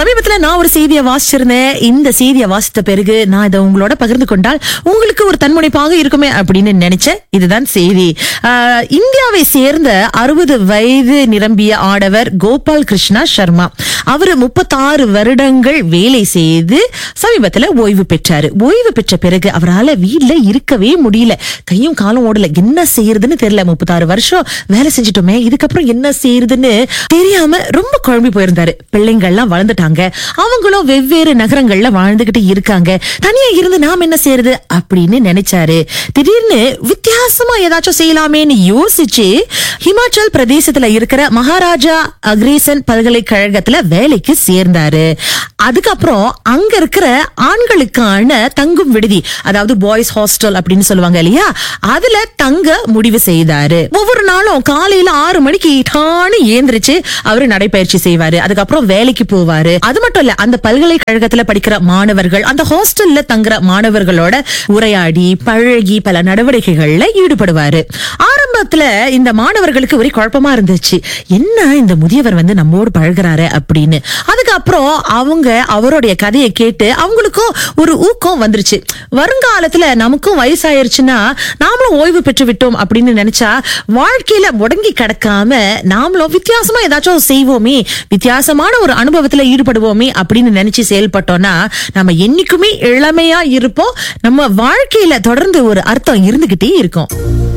சமீபத்துல நான் ஒரு செய்தியை வாசிச்சிருந்தேன் இந்த செய்தியை வாசித்த பிறகு நான் இதை உங்களோட பகிர்ந்து கொண்டால் உங்களுக்கு ஒரு தன்முனைப்பாக இருக்குமே அப்படின்னு நினைச்சேன் இதுதான் செய்தி ஆஹ், இந்தியாவை சேர்ந்த அறுபது வயது நிரம்பிய ஆடவர் கோபால் கிருஷ்ணா சர்மா அவரு முப்பத்தாறு வருடங்கள் வேலை செய்து சமீபத்துல ஓய்வு பெற்றாரு ஓய்வு பெற்ற பிறகு அவரால வீட்ல இருக்கவே முடியல கையும் காலும் ஓடல என்ன செய்யறதுன்னு தெரியல முப்பத்தாறு வருஷம் வேலை செஞ்சுட்டோமே இதுக்கப்புறம் என்ன செய்யறதுன்னு தெரியாம ரொம்ப குழம்பி போயிருந்தாரு பிள்ளைங்கள்லாம் வளர்ந்துட்டாங்க அவங்களும் வெவ்வேறு நகரங்கள்ல வாழ்ந்துகிட்டு இருக்காங்க தனியா இருந்து நாம் என்ன செய்யறது அப்படின்னு நினைச்சாரு திடீர்னு வித்தியாசமா ஏதாச்சும் செய்யலாமேன்னு யோசிச்சு ஹிமாச்சல் பிரதேசத்துல இருக்கிற மகாராஜா அக்ரேசன் பல்கலைக்கழகத்துல வேலைக்கு சேர்ந்தாரு அதுக்கப்புறம் அங்க இருக்கிற ஆண்களுக்கான தங்கும் விடுதி அதாவது பாய்ஸ் ஹாஸ்டல் அப்படின்னு சொல்லுவாங்க இல்லையா அதுல தங்க முடிவு செய்தாரு ஒவ்வொரு நாளும் காலையில ஆறு மணிக்கு டான்னு ஏந்திரிச்சு அவரு நடைப்பயிற்சி செய்வாரு அதுக்கப்புறம் வேலைக்கு போவாரு அது மட்டும் இல்ல அந்த பல்கலைக்கழகத்துல படிக்கிற மாணவர்கள் அந்த ஹாஸ்டல்ல தங்குற மாணவர்களோட உரையாடி பழகி பல நடவடிக்கைகள்ல ஈடுபடுவாரு ஆரம்பத்துல இந்த மாணவர்களுக்கு ஒரே குழப்பமா இருந்துச்சு என்ன இந்த முதியவர் வந்து நம்மோடு பழகுறாரு அப்படின்னு அதுக்கப்புறம் அவங்க அவருடைய கதையை கேட்டு அவங்களுக்கும் ஒரு ஊக்கம் வந்துருச்சு வருங்காலத்துல நமக்கும் வயசாயிருச்சுன்னா நாமளும் ஓய்வு பெற்று விட்டோம் அப்படின்னு நினைச்சா வாழ்க்கையில முடங்கி கிடக்காம நாமளும் வித்தியாசமா ஏதாச்சும் செய்வோமே வித்தியாசமான ஒரு அனுபவத்துல ஈடுபடுவோமே அப்படின்னு நினைச்சு செயல்பட்டோம்னா நம்ம என்னைக்குமே இளமையா இருப்போம் நம்ம வாழ்க்கையில தொடர்ந்து ஒரு அர்த்தம் இருந்துகிட்டே இருக்கும்